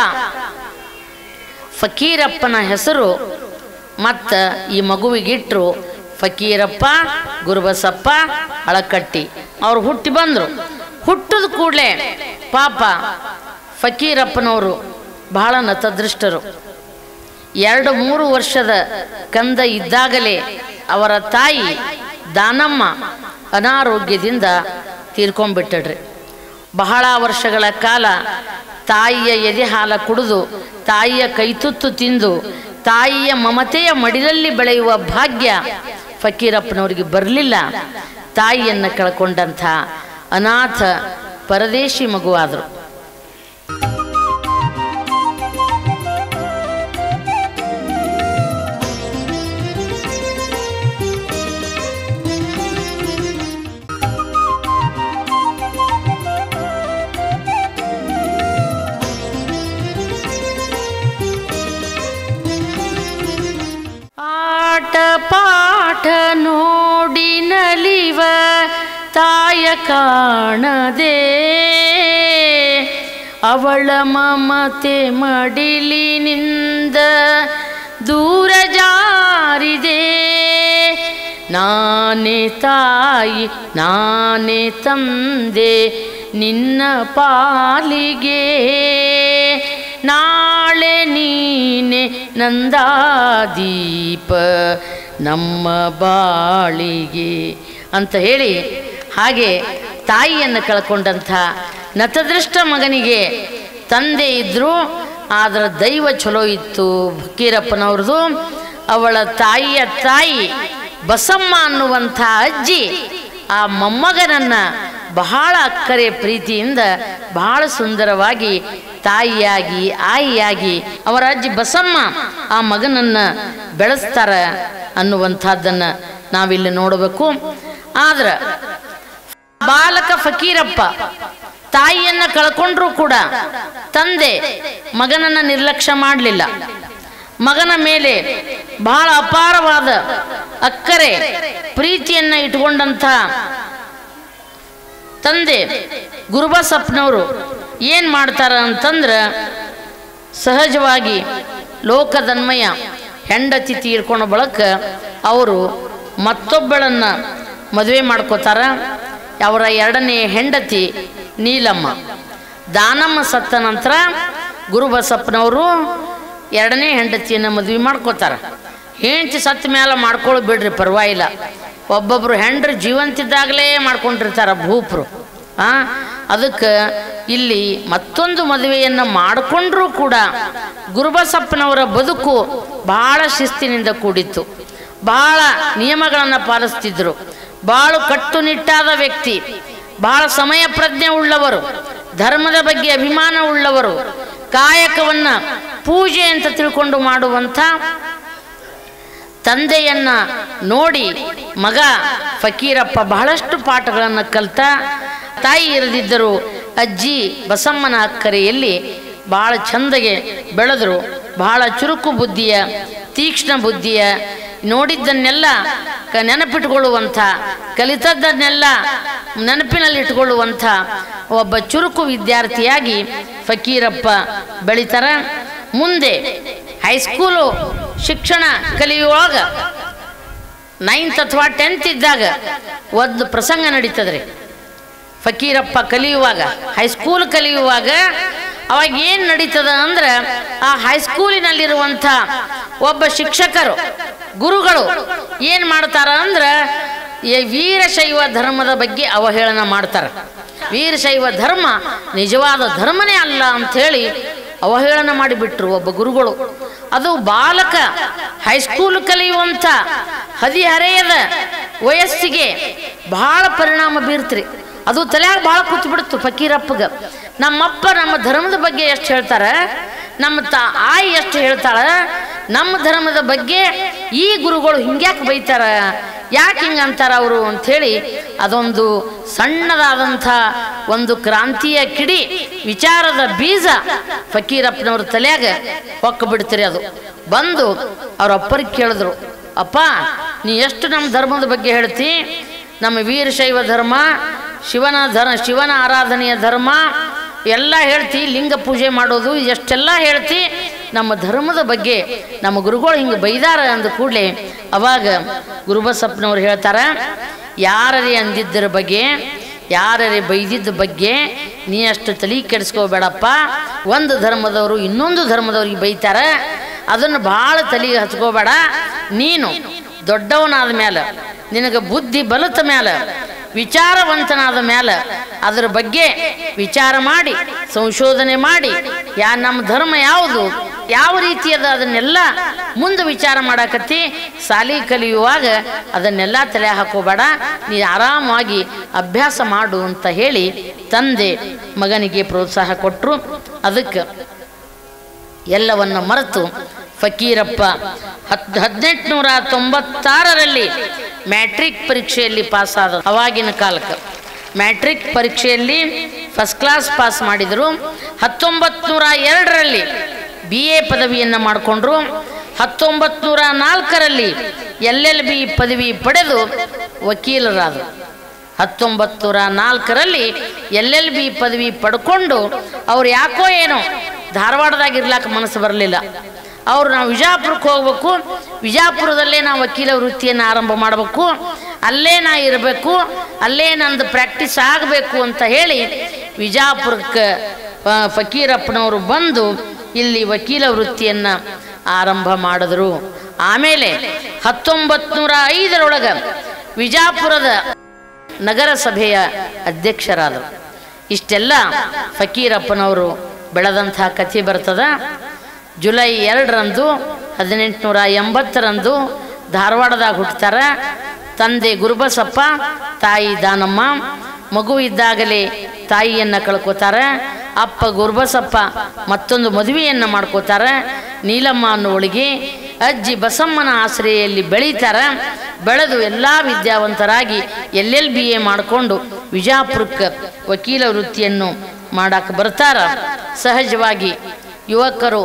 ಫಕೀರಪ್ಪನ ಹೆಸರು ಮತ್ತು ಈ ಮಗುವಿಗಿಟ್ರು ಫಕೀರಪ್ಪ ಗುರುಬಸಪ್ಪ ಅಳಕಟ್ಟಿ ಅವ್ರು ಹುಟ್ಟಿ ಬಂದರು ಹುಟ್ಟಿದ ಕೂಡಲೇ ಪಾಪ ಫಕೀರಪ್ಪನವರು ಬಹಳ ನತದೃಷ್ಟರು ಎರಡು ಮೂರು ವರ್ಷದ ಕಂದ ಇದ್ದಾಗಲೇ ಅವರ ತಾಯಿ ದಾನಮ್ಮ ಅನಾರೋಗ್ಯದಿಂದ ತೀರ್ಕೊಂಡ್ಬಿಟ್ಟಡ್ರಿ ಬಹಳ ವರ್ಷಗಳ ಕಾಲ ತಾಯಿಯ ಎದೆ ಹಾಲ ಕುಡಿದು ತಾಯಿಯ ಕೈತುತ್ತು ತಿಂದು ತಾಯಿಯ ಮಮತೆಯ ಮಡಿಲಲ್ಲಿ ಬೆಳೆಯುವ ಭಾಗ್ಯ ಫಕೀರಪ್ಪನವರಿಗೆ ಬರಲಿಲ್ಲ ತಾಯಿಯನ್ನು ಕಳ್ಕೊಂಡಂಥ ಅನಾಥ ಪರದೇಶಿ ಮಗುವಾದರು ಆಟ ಪಾಠ ನೋಡಿ ನಲಿವ ತಾಯ ಕಾಣದೆ ಅವಳ ಮಮತೆ ಮಡಿಲಿನಿಂದ ದೂರ ಜಾರಿದೆ ನಾನೇ ತಾಯಿ ನಾನೇ ತಂದೆ ನಿನ್ನ ಪಾಲಿಗೆ ನಾಳೆ ನೀನೆ ನಂದಾದೀಪ ನಮ್ಮ ಬಾಳಿಗೆ ಅಂತ ಹೇಳಿ ಹಾಗೆ ತಾಯಿಯನ್ನು ಕಳ್ಕೊಂಡಂಥ ನತದೃಷ್ಟ ಮಗನಿಗೆ ತಂದೆ ಇದ್ದರು ಆದ್ರೆ ದೈವ ಚಲೋ ಇತ್ತು ಫಕೀರಪ್ಪನವ್ರದ್ದು ಅವಳ ತಾಯಿಯ ತಾಯಿ ಬಸಮ್ಮ ಅನ್ನುವಂಥ ಅಜ್ಜಿ ಆ ಮೊಮ್ಮಗನನ್ನ ಬಹಳ ಅಕ್ಕರೆ ಪ್ರೀತಿಯಿಂದ ಬಹಳ ಸುಂದರವಾಗಿ ತಾಯಿಯಾಗಿ ಆಯಿಯಾಗಿ ಅವರ ಅಜ್ಜಿ ಬಸಮ್ಮ ಆ ಮಗನನ್ನ ಬೆಳೆಸ್ತಾರ ಅನ್ನುವಂಥದ್ದನ್ನ ನಾವಿಲ್ಲಿ ನೋಡಬೇಕು ಆದ್ರೆ ಬಾಲಕ ಫಕೀರಪ್ಪ ತಾಯಿಯನ್ನ ಕಳ್ಕೊಂಡ್ರೂ ಕೂಡ ತಂದೆ ಮಗನನ್ನ ನಿರ್ಲಕ್ಷ್ಯ ಮಾಡಲಿಲ್ಲ ಮಗನ ಮೇಲೆ ಬಹಳ ಅಪಾರವಾದ ಅಕ್ಕರೆ ಪ್ರೀತಿಯನ್ನ ಇಟ್ಕೊಂಡಂಥ ತಂದೆ ಗುರುಬಸಪ್ಪನವರು ಏನು ಮಾಡ್ತಾರ ಅಂತಂದ್ರೆ ಸಹಜವಾಗಿ ಲೋಕದನ್ಮಯ ಹೆಂಡತಿ ತೀರ್ಕೊಂಡ ಬಳಕ ಅವರು ಮತ್ತೊಬ್ಬಳನ್ನ ಮದುವೆ ಮಾಡ್ಕೋತಾರ ಅವರ ಎರಡನೇ ಹೆಂಡತಿ ನೀಲಮ್ಮ ದಾನಮ್ಮ ಸತ್ತ ನಂತರ ಗುರುಬಸಪ್ಪನವರು ಎರಡನೇ ಹೆಂಡತಿಯನ್ನು ಮದುವೆ ಮಾಡ್ಕೋತಾರ ಹೆಂಡತಿ ಸತ್ತ ಮೇಲೆ ಮಾಡ್ಕೊಳ್ಳೋ ಬಿಡ್ರಿ ಪರವಾಗಿಲ್ಲ ಒಬ್ಬೊಬ್ರು ಹೆಂಡ್ರು ಜೀವಂತಿದ್ದಾಗಲೇ ಮಾಡ್ಕೊಂಡಿರ್ತಾರ ಭೂಪ್ರು ಆ ಅದಕ್ಕೆ ಇಲ್ಲಿ ಮತ್ತೊಂದು ಮದುವೆಯನ್ನು ಮಾಡಿಕೊಂಡ್ರೂ ಕೂಡ ಗುರುಬಸಪ್ಪನವರ ಬದುಕು ಬಹಳ ಶಿಸ್ತಿನಿಂದ ಕೂಡಿತ್ತು ಬಹಳ ನಿಯಮಗಳನ್ನು ಪಾಲಿಸ್ತಿದ್ರು ಬಹಳ ಕಟ್ಟುನಿಟ್ಟಾದ ವ್ಯಕ್ತಿ ಬಹಳ ಸಮಯ ಪ್ರಜ್ಞೆ ಉಳ್ಳವರು ಧರ್ಮದ ಬಗ್ಗೆ ಅಭಿಮಾನ ಉಳ್ಳವರು ಕಾಯಕವನ್ನ ಪೂಜೆ ಅಂತ ತಿಳ್ಕೊಂಡು ಮಾಡುವಂಥ ತಂದೆಯನ್ನ ನೋಡಿ ಮಗ ಫಕೀರಪ್ಪ ಬಹಳಷ್ಟು ಪಾಠಗಳನ್ನು ಕಲ್ತ ತಾಯಿ ಇರದಿದ್ದರು ಅಜ್ಜಿ ಬಸಮ್ಮನ ಅಕ್ಕರೆಯಲ್ಲಿ ಬಹಳ ಚಂದಗೆ ಬೆಳೆದರು ಬಹಳ ಚುರುಕು ಬುದ್ಧಿಯ ತೀಕ್ಷ್ಣ ಬುದ್ಧಿಯ ನೋಡಿದ್ದನ್ನೆಲ್ಲ ಕ ನೆನಪಿಟ್ಕೊಳ್ಳುವಂಥ ಕಲಿತದ್ದನ್ನೆಲ್ಲ ನೆನಪಿನಲ್ಲಿ ಇಟ್ಕೊಳ್ಳುವಂಥ ಒಬ್ಬ ಚುರುಕು ವಿದ್ಯಾರ್ಥಿಯಾಗಿ ಫಕೀರಪ್ಪ ಬೆಳಿತಾರ ಮುಂದೆ ಹೈಸ್ಕೂಲು ಶಿಕ್ಷಣ ಕಲಿಯುವಾಗ ನೈನ್ತ್ ಅಥವಾ ಟೆಂತ್ ಇದ್ದಾಗ ಒಂದು ಪ್ರಸಂಗ ನಡೀತದ್ರಿ ಫಕೀರಪ್ಪ ಕಲಿಯುವಾಗ ಹೈಸ್ಕೂಲ್ ಕಲಿಯುವಾಗ ಅವಾಗ ಏನು ನಡೀತದ ಅಂದ್ರೆ ಆ ಹೈಸ್ಕೂಲಿನಲ್ಲಿರುವಂಥ ಒಬ್ಬ ಶಿಕ್ಷಕರು ಗುರುಗಳು ಏನು ಮಾಡ್ತಾರ ಅಂದ್ರೆ ಈ ವೀರಶೈವ ಧರ್ಮದ ಬಗ್ಗೆ ಅವಹೇಳನ ಮಾಡ್ತಾರೆ ವೀರಶೈವ ಧರ್ಮ ನಿಜವಾದ ಧರ್ಮನೇ ಅಲ್ಲ ಅಂಥೇಳಿ ಅವಹೇಳನ ಮಾಡಿಬಿಟ್ರು ಒಬ್ಬ ಗುರುಗಳು ಅದು ಬಾಲಕ ಹೈಸ್ಕೂಲ್ ಕಲಿಯುವಂಥ ಹದಿಹರೆಯದ ವಯಸ್ಸಿಗೆ ಬಹಳ ಪರಿಣಾಮ ಬೀರ್ತ್ರಿ ಅದು ತಲೆಯಾಗ ಭಾಳ ಕೂತು ಬಿಡ್ತು ಫಕೀರಪ್ಪಗ ನಮ್ಮಪ್ಪ ನಮ್ಮ ಧರ್ಮದ ಬಗ್ಗೆ ಎಷ್ಟು ಹೇಳ್ತಾರೆ ನಮ್ಮ ತಾ ಆಯಿ ಎಷ್ಟು ಹೇಳ್ತಾಳ ನಮ್ಮ ಧರ್ಮದ ಬಗ್ಗೆ ಈ ಗುರುಗಳು ಹಿಂಗ್ಯಾಕೆ ಬೈತಾರ ಯಾಕೆ ಹಿಂಗೆ ಅಂತಾರ ಅವರು ಅಂಥೇಳಿ ಅದೊಂದು ಸಣ್ಣದಾದಂಥ ಒಂದು ಕ್ರಾಂತಿಯ ಕಿಡಿ ವಿಚಾರದ ಬೀಜ ಫಕೀರಪ್ಪನವ್ರ ತಲೆಯಾಗ ಹೊಕ್ಕ ಬಿಡ್ತೀರಿ ಅದು ಬಂದು ಅವ್ರ ಅಪ್ಪರಿಗೆ ಕೇಳಿದ್ರು ಅಪ್ಪ ನೀ ಎಷ್ಟು ನಮ್ಮ ಧರ್ಮದ ಬಗ್ಗೆ ಹೇಳ್ತಿ ನಮ್ಮ ವೀರಶೈವ ಧರ್ಮ ಶಿವನ ಧರ್ಮ ಶಿವನ ಆರಾಧನೆಯ ಧರ್ಮ ಎಲ್ಲ ಹೇಳ್ತಿ ಲಿಂಗ ಪೂಜೆ ಮಾಡೋದು ಎಷ್ಟೆಲ್ಲ ಹೇಳ್ತಿ ನಮ್ಮ ಧರ್ಮದ ಬಗ್ಗೆ ನಮ್ಮ ಗುರುಗಳು ಹಿಂಗೆ ಬೈದಾರ ಅಂದ ಕೂಡಲೇ ಅವಾಗ ಗುರುಬಸಪ್ಪನವ್ರು ಹೇಳ್ತಾರ ಯಾರೇ ಅಂದಿದ್ದರ ಬಗ್ಗೆ ಯಾರೇ ಬೈದಿದ್ದ ಬಗ್ಗೆ ನೀ ಅಷ್ಟು ತಲೆ ಕೆಡಿಸ್ಕೋಬೇಡಪ್ಪ ಒಂದು ಧರ್ಮದವರು ಇನ್ನೊಂದು ಧರ್ಮದವ್ರಿಗೆ ಬೈತಾರ ಅದನ್ನು ಭಾಳ ತಲೆಗೆ ಹಚ್ಕೋಬೇಡ ನೀನು ದೊಡ್ಡವನಾದ ಮೇಲೆ ನಿನಗೆ ಬುದ್ಧಿ ಬಲತ ಮೇಲೆ ವಿಚಾರವಂತನಾದ ಮೇಲೆ ಅದರ ಬಗ್ಗೆ ವಿಚಾರ ಮಾಡಿ ಸಂಶೋಧನೆ ಮಾಡಿ ಯಾ ನಮ್ಮ ಧರ್ಮ ಯಾವುದು ಯಾವ ರೀತಿಯದ ಅದನ್ನೆಲ್ಲ ಮುಂದೆ ವಿಚಾರ ಮಾಡಾಕತ್ತಿ ಸಾಲಿ ಕಲಿಯುವಾಗ ಅದನ್ನೆಲ್ಲ ತಲೆ ಹಾಕೋಬೇಡ ನೀ ಆರಾಮಾಗಿ ಅಭ್ಯಾಸ ಮಾಡು ಅಂತ ಹೇಳಿ ತಂದೆ ಮಗನಿಗೆ ಪ್ರೋತ್ಸಾಹ ಕೊಟ್ಟರು ಅದಕ್ಕೆ ಎಲ್ಲವನ್ನು ಮರೆತು ಫಕೀರಪ್ಪ ಹತ್ ಹದಿನೆಂಟುನೂರ ತೊಂಬತ್ತಾರರಲ್ಲಿ ಮ್ಯಾಟ್ರಿಕ್ ಪರೀಕ್ಷೆಯಲ್ಲಿ ಪಾಸ್ ಆದ ಅವಾಗಿನ ಕಾಲಕ್ಕೆ ಮ್ಯಾಟ್ರಿಕ್ ಪರೀಕ್ಷೆಯಲ್ಲಿ ಫಸ್ಟ್ ಕ್ಲಾಸ್ ಪಾಸ್ ಮಾಡಿದರು ಹತ್ತೊಂಬತ್ತು ನೂರ ಎರಡರಲ್ಲಿ ಬಿ ಎ ಪದವಿಯನ್ನು ಮಾಡಿಕೊಂಡ್ರು ಹತ್ತೊಂಬತ್ತು ನೂರ ನಾಲ್ಕರಲ್ಲಿ ಎಲ್ ಎಲ್ ಬಿ ಪದವಿ ಪಡೆದು ವಕೀಲರಾದರು ಹತ್ತೊಂಬತ್ತು ನೂರ ನಾಲ್ಕರಲ್ಲಿ ಎಲ್ ಎಲ್ ಬಿ ಪದವಿ ಪಡ್ಕೊಂಡು ಅವ್ರು ಯಾಕೋ ಏನೋ ಧಾರವಾಡದಾಗ ಇರ್ಲಾಕ ಮನಸ್ಸು ಬರಲಿಲ್ಲ ಅವ್ರು ನಾವು ವಿಜಾಪುರಕ್ಕೆ ಹೋಗ್ಬೇಕು ವಿಜಾಪುರದಲ್ಲೇ ನಾವು ವಕೀಲ ವೃತ್ತಿಯನ್ನು ಆರಂಭ ಮಾಡಬೇಕು ಅಲ್ಲೇ ನಾ ಇರಬೇಕು ಅಲ್ಲೇ ನಂದು ಪ್ರಾಕ್ಟೀಸ್ ಆಗಬೇಕು ಅಂತ ಹೇಳಿ ವಿಜಾಪುರಕ್ಕೆ ಆ, ಫಕೀರಪ್ಪನವರು ಬಂದು ಇಲ್ಲಿ ವಕೀಲ ವೃತ್ತಿಯನ್ನು ಆರಂಭ ಮಾಡಿದ್ರು ಆಮೇಲೆ ಹತ್ತೊಂಬತ್ತು ನೂರ ಐದರೊಳಗೆ ವಿಜಾಪುರದ ನಗರಸಭೆಯ ಅಧ್ಯಕ್ಷರಾದರು ಇಷ್ಟೆಲ್ಲ ಫಕೀರಪ್ಪನವರು ಬೆಳೆದಂಥ ಕಥೆ ಬರ್ತದ ಜುಲೈ ಎರಡರಂದು ಹದಿನೆಂಟುನೂರ ಎಂಬತ್ತರಂದು ಧಾರವಾಡದಾಗ ಹುಟ್ಟುತ್ತಾರೆ ತಂದೆ ಗುರುಬಸಪ್ಪ ತಾಯಿ ದಾನಮ್ಮ ಮಗು ಇದ್ದಾಗಲೇ ತಾಯಿಯನ್ನು ಕಳ್ಕೊತಾರೆ ಅಪ್ಪ ಗುರುಬಸಪ್ಪ ಮತ್ತೊಂದು ಮದುವೆಯನ್ನು ಮಾಡ್ಕೋತಾರೆ ನೀಲಮ್ಮ ಅನ್ನೋಳಿಗೆ ಅಜ್ಜಿ ಬಸಮ್ಮನ ಆಶ್ರಯಲ್ಲಿ ಬೆಳೀತಾರೆ ಬೆಳೆದು ಎಲ್ಲ ವಿದ್ಯಾವಂತರಾಗಿ ಎಲ್ ಎಲ್ ಬಿ ಎ ಮಾಡಿಕೊಂಡು ವಿಜಾಪುರಕ್ಕೆ ವಕೀಲ ವೃತ್ತಿಯನ್ನು ಮಾಡಕ್ಕೆ ಬರ್ತಾರ ಸಹಜವಾಗಿ ಯುವಕರು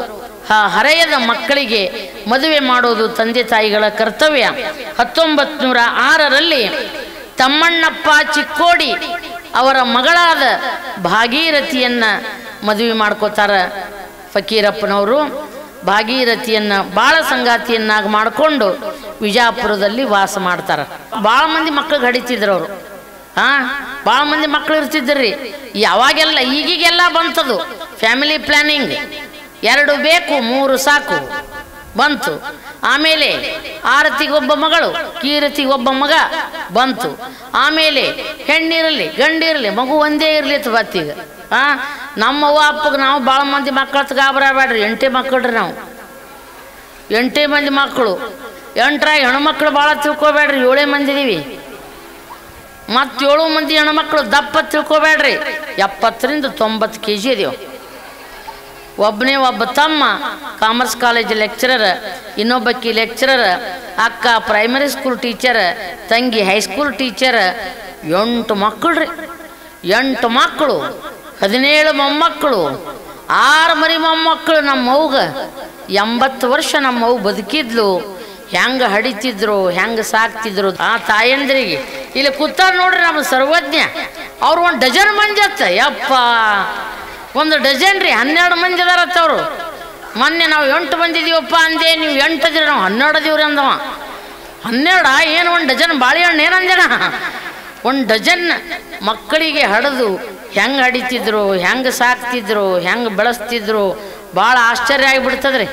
ಆ ಹರೆಯದ ಮಕ್ಕಳಿಗೆ ಮದುವೆ ಮಾಡೋದು ತಂದೆ ತಾಯಿಗಳ ಕರ್ತವ್ಯ ಹತ್ತೊಂಬತ್ತು ನೂರ ಆರರಲ್ಲಿ ತಮ್ಮಣ್ಣಪ್ಪ ಚಿಕ್ಕೋಡಿ ಅವರ ಮಗಳಾದ ಭಾಗೀರಥಿಯನ್ನ ಮದುವೆ ಮಾಡ್ಕೋತಾರ ಫಕೀರಪ್ಪನವರು ಭಾಗೀರಥಿಯನ್ನ ಬಾಳ ಸಂಗಾತಿಯನ್ನಾಗಿ ಮಾಡಿಕೊಂಡು ವಿಜಾಪುರದಲ್ಲಿ ವಾಸ ಮಾಡ್ತಾರ ಭಾಳ ಮಂದಿ ಮಕ್ಕಳಿಗೆ ಹಡಿತಿದ್ರು ಅವರು ಹಾ ಭಾಳ ಮಂದಿ ಮಕ್ಕಳು ಇರ್ತಿದ್ರಿ ಯಾವಾಗೆಲ್ಲ ಈಗೀಗೆಲ್ಲ ಬಂತದು ಫ್ಯಾಮಿಲಿ ಪ್ಲಾನಿಂಗ್ ಎರಡು ಬೇಕು ಮೂರು ಸಾಕು ಬಂತು ಆಮೇಲೆ ಆರತಿಗೊಬ್ಬ ಮಗಳು ಕೀರತಿಗೊಬ್ಬ ಮಗ ಬಂತು ಆಮೇಲೆ ಹೆಣ್ಣಿರಲಿ ಗಂಡಿರಲಿ ಮಗು ಒಂದೇ ಇರಲಿ ಬತ್ತೀಗ ಆ ನಮ್ಮವ್ವ ಅಪ್ಪಗೆ ನಾವು ಭಾಳ ಮಂದಿ ಮಕ್ಕಳ ಗಾಬರಾಬೇಡ್ರಿ ಎಂಟೇ ಮಕ್ಕಳ್ರಿ ನಾವು ಎಂಟೇ ಮಂದಿ ಮಕ್ಕಳು ಎಂಟರಾಗಿ ಹೆಣ್ಮಕ್ಳು ಭಾಳ ತಿಳ್ಕೊಬೇಡ್ರಿ ಏಳೇ ಮಂದಿ ಇದೀವಿ ಮತ್ತೇಳು ಮಂದಿ ಹೆಣ್ಮಕ್ಳು ದಪ್ಪ ತಿಳ್ಕೊಬೇಡ್ರಿ ಎಪ್ಪತ್ತರಿಂದ ತೊಂಬತ್ತು ಕೆ ಜಿ ಇದೀವಿ ಒಬ್ಬನೇ ಒಬ್ಬ ತಮ್ಮ ಕಾಮರ್ಸ್ ಕಾಲೇಜ್ ಲೆಕ್ಚರರ್ ಇನ್ನೊಬ್ಬಕ್ಕಿ ಲೆಕ್ಚರರ್ ಅಕ್ಕ ಪ್ರೈಮರಿ ಸ್ಕೂಲ್ ಟೀಚರ್ ತಂಗಿ ಹೈಸ್ಕೂಲ್ ಟೀಚರ್ ಎಂಟು ಮಕ್ಕಳು ರೀ ಎಂಟು ಮಕ್ಕಳು ಹದಿನೇಳು ಮೊಮ್ಮಕ್ಕಳು ಆರು ಮರಿ ಮೊಮ್ಮಕ್ಕಳು ನಮ್ಮ ಅವ್ಗ ಎಂಬತ್ತು ವರ್ಷ ನಮ್ಮ ಅವ್ವ ಬದುಕಿದ್ಲು ಹೆಂಗೆ ಹಡಿತಿದ್ರು ಹೆಂಗೆ ಸಾಕ್ತಿದ್ರು ಆ ತಾಯಂದ್ರಿಗೆ ಇಲ್ಲಿ ಕೂತಾರ ನೋಡ್ರಿ ನಮ್ಮ ಸರ್ವಜ್ಞ ಅವ್ರು ಒಂದು ಡಜನ್ ಮಂದಿ ಅತ್ತ ಯಪ್ಪ ಒಂದು ಡಜನ್ ರೀ ಹನ್ನೆರಡು ಮಂದಿ ಅದಾರತ್ತ ಅವರು ಮೊನ್ನೆ ನಾವು ಎಂಟು ಮಂದಿ ಇದೀವಪ್ಪ ಅಂದೆ ನೀವು ಎಂಟು ಅದಿರಿ ನಾವು ಹನ್ನೆರಡು ಅದೀವ್ರಿ ಅಂದವ ಹನ್ನೆರಡ ಏನು ಒಂದು ಡಜನ್ ಬಾಳೆಹಣ್ಣು ಏನಂದೇನ ಒಂದು ಡಜನ್ ಮಕ್ಕಳಿಗೆ ಹಡದು ಹೆಂಗೆ ಹಡಿತಿದ್ರು ಹೆಂಗೆ ಸಾಕ್ತಿದ್ರು ಹೆಂಗೆ ಬೆಳೆಸ್ತಿದ್ರು ಭಾಳ ಆಶ್ಚರ್ಯ ಆಗಿಬಿಡ್ತದ್ರಿ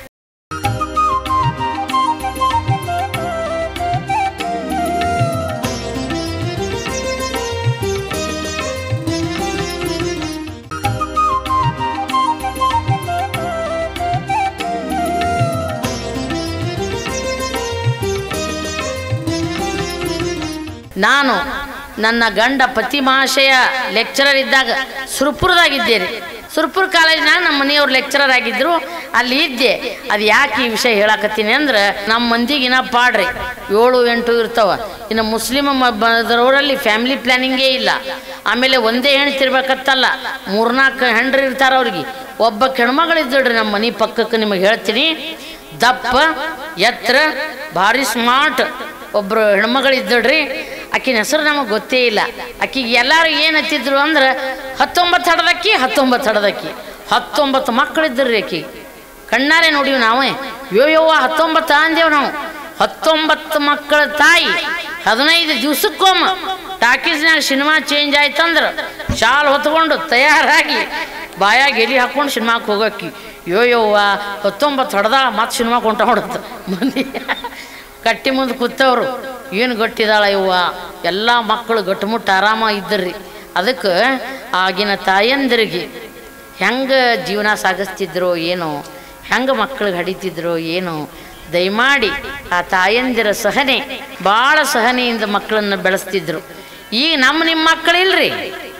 ನಾನು ನನ್ನ ಗಂಡ ಪತಿ ಮಹಾಶಯ ಲೆಕ್ಚರರ್ ಇದ್ದಾಗ ಸುರ್ಪುರದಾಗಿದ್ದೆ ರೀ ಸುರ್ಪುರ ಕಾಲೇಜ್ನಾಗ ನಮ್ಮ ಮನೆಯವ್ರು ಲೆಕ್ಚರರ್ ಆಗಿದ್ರು ಅಲ್ಲಿ ಇದ್ದೆ ಅದು ಯಾಕೆ ಈ ವಿಷಯ ಹೇಳಕತ್ತೀನಿ ಅಂದ್ರೆ ನಮ್ಮ ಮಂದಿಗೆ ಇನ್ನ ಪಾಡ್ರಿ ಏಳು ಎಂಟು ಇರ್ತಾವ ಇನ್ನು ಮುಸ್ಲಿಮ್ ಬದರವರಲ್ಲಿ ಫ್ಯಾಮಿಲಿ ಪ್ಲಾನಿಂಗೇ ಇಲ್ಲ ಆಮೇಲೆ ಒಂದೇ ಹೆಣ್ತಿರ್ಬೇಕತ್ತಲ್ಲ ಮೂರ್ನಾಲ್ಕು ಹೆಣ್ರು ಇರ್ತಾರ ಅವ್ರಿಗೆ ಒಬ್ಬ ಹೆಣ್ಮಗಳಿದ್ದಳ್ರಿ ನಮ್ಮ ಮನೆ ಪಕ್ಕಕ್ಕೆ ನಿಮಗೆ ಹೇಳ್ತೀನಿ ದಪ್ಪ ಎತ್ತರ ಭಾರಿ ಸ್ಮಾರ್ಟ್ ಒಬ್ರು ಹೆಣ್ಮಗಳು ಇದ್ದಳ್ರಿ ಆಕಿನ ಹೆಸರು ನಮಗೆ ಗೊತ್ತೇ ಇಲ್ಲ ಆಕಿಗೆ ಎಲ್ಲರೂ ಏನು ಹತ್ತಿದ್ರು ಅಂದ್ರೆ ಹತ್ತೊಂಬತ್ತು ಹಡದಕ್ಕಿ ಹತ್ತೊಂಬತ್ತು ಹಡದಕ್ಕಿ ಹತ್ತೊಂಬತ್ತು ಮಕ್ಕಳಿದ್ದರು ಆಕಿ ಕಣ್ಣಾರೆ ನೋಡಿವಿ ನಾವೇ ಯೋ ಯವ್ವ ಹತ್ತೊಂಬತ್ತು ಅಂದೇವು ನಾವು ಹತ್ತೊಂಬತ್ತು ಮಕ್ಕಳ ತಾಯಿ ಹದಿನೈದು ದಿವ್ಸಕ್ಕೊಮ್ಮ ಟಾಕೀಸ್ನಾಗ ಸಿನಿಮಾ ಚೇಂಜ್ ಆಯ್ತಂದ್ರೆ ಶಾಲ್ ಹೊತ್ಕೊಂಡು ತಯಾರಾಗಿ ಬಾಯಾಗ ಎಲಿ ಹಾಕೊಂಡು ಸಿನಿಮಾಕ್ಕೆ ಹೋಗಕ್ಕಿ ಯೋ ಯವ್ವ ಹತ್ತೊಂಬತ್ತು ಹೊಡೆದ ಮತ್ತೆ ಸಿನಿಮಾಕ್ಕೆ ಹೊಂಟ ಹೊಡುತ್ತೆ ಮಂದಿ ಕಟ್ಟಿ ಮುಂದೆ ಕೂತವ್ರು ಏನು ಗಟ್ಟಿದಾಳ ಇವ್ವ ಎಲ್ಲ ಮಕ್ಕಳು ಗಟ್ಟುಮುಟ್ಟು ಆರಾಮ ಇದ್ದರ್ರಿ ಅದಕ್ಕೆ ಆಗಿನ ತಾಯಂದಿರಿಗೆ ಹೆಂಗೆ ಜೀವನ ಸಾಗಿಸ್ತಿದ್ರೋ ಏನೋ ಹೆಂಗೆ ಮಕ್ಕಳಿಗೆ ಹಡಿತಿದ್ರೋ ಏನೋ ದಯಮಾಡಿ ಆ ತಾಯಂದಿರ ಸಹನೆ ಭಾಳ ಸಹನೆಯಿಂದ ಮಕ್ಕಳನ್ನು ಬೆಳೆಸ್ತಿದ್ರು ಈಗ ನಮ್ಮ ನಿಮ್ಮ ಮಕ್ಕಳಿಲ್ರಿ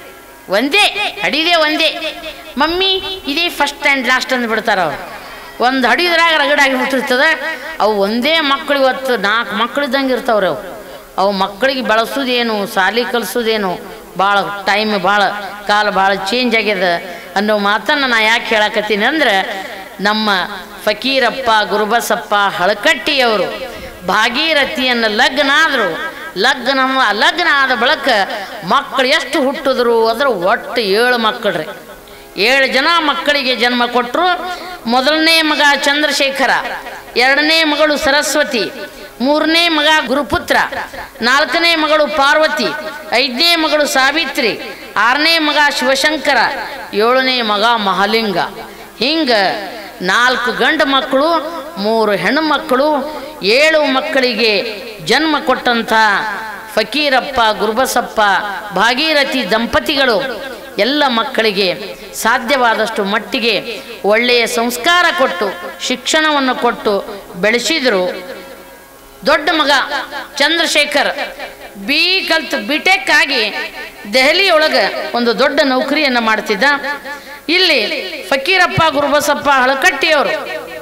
ಒಂದೇ ಹಡಿದೇ ಒಂದೇ ಮಮ್ಮಿ ಇದೇ ಫಸ್ಟ್ ಆ್ಯಂಡ್ ಲಾಸ್ಟ್ ಅಂದು ಬಿಡ್ತಾರ ಅವ್ರು ಒಂದು ಹಡಿದ್ರಾಗ ರಗಡಾಗಿ ಬಿಟ್ಟಿರ್ತದೆ ಅವು ಒಂದೇ ಮಕ್ಕಳು ಇವತ್ತು ನಾಲ್ಕು ಮಕ್ಕಳಿದ್ದಂಗೆ ಇರ್ತಾವ್ರಿ ಅವು ಅವು ಮಕ್ಕಳಿಗೆ ಬೆಳೆಸೋದೇನು ಸಾಲಿ ಕಲಿಸೋದೇನು ಭಾಳ ಟೈಮ್ ಭಾಳ ಕಾಲ ಭಾಳ ಚೇಂಜ್ ಆಗ್ಯದ ಅನ್ನೋ ಮಾತನ್ನು ನಾ ಯಾಕೆ ಹೇಳಕತ್ತೀನಿ ಅಂದ್ರೆ ನಮ್ಮ ಫಕೀರಪ್ಪ ಗುರುಬಸಪ್ಪ ಹಳಕಟ್ಟಿಯವರು ಭಾಗೀರಥಿಯನ್ನು ಲಗ್ನ ಆದರು ಲಗ್ನ ಲಗ್ನ ಆದ ಬಳಿಕ ಮಕ್ಕಳು ಎಷ್ಟು ಹುಟ್ಟಿದ್ರು ಅದ್ರ ಒಟ್ಟು ಏಳು ಮಕ್ಕಳ್ರಿ ಏಳು ಜನ ಮಕ್ಕಳಿಗೆ ಜನ್ಮ ಕೊಟ್ಟರು ಮೊದಲನೇ ಮಗ ಚಂದ್ರಶೇಖರ ಎರಡನೇ ಮಗಳು ಸರಸ್ವತಿ ಮೂರನೇ ಮಗ ಗುರುಪುತ್ರ ನಾಲ್ಕನೇ ಮಗಳು ಪಾರ್ವತಿ ಐದನೇ ಮಗಳು ಸಾವಿತ್ರಿ ಆರನೇ ಮಗ ಶಿವಶಂಕರ ಏಳನೇ ಮಗ ಮಹಾಲಿಂಗ ಹಿಂಗ ನಾಲ್ಕು ಗಂಡು ಮಕ್ಕಳು ಮೂರು ಹೆಣ್ಣು ಮಕ್ಕಳು ಏಳು ಮಕ್ಕಳಿಗೆ ಜನ್ಮ ಕೊಟ್ಟಂಥ ಫಕೀರಪ್ಪ ಗುರುಬಸಪ್ಪ ಭಾಗೀರಥಿ ದಂಪತಿಗಳು ಎಲ್ಲ ಮಕ್ಕಳಿಗೆ ಸಾಧ್ಯವಾದಷ್ಟು ಮಟ್ಟಿಗೆ ಒಳ್ಳೆಯ ಸಂಸ್ಕಾರ ಕೊಟ್ಟು ಶಿಕ್ಷಣವನ್ನು ಕೊಟ್ಟು ಬೆಳೆಸಿದರು ದೊಡ್ಡ ಮಗ ಚಂದ್ರಶೇಖರ್ ಬಿ ಕಲ್ತು ಬಿಟೆಕ್ ಆಗಿ ದೆಹಲಿಯೊಳಗೆ ಒಂದು ದೊಡ್ಡ ನೌಕರಿಯನ್ನು ಮಾಡ್ತಿದ್ದ ಇಲ್ಲಿ ಫಕೀರಪ್ಪ ಗುರುಬಸಪ್ಪ ಹಳಕಟ್ಟಿಯವರು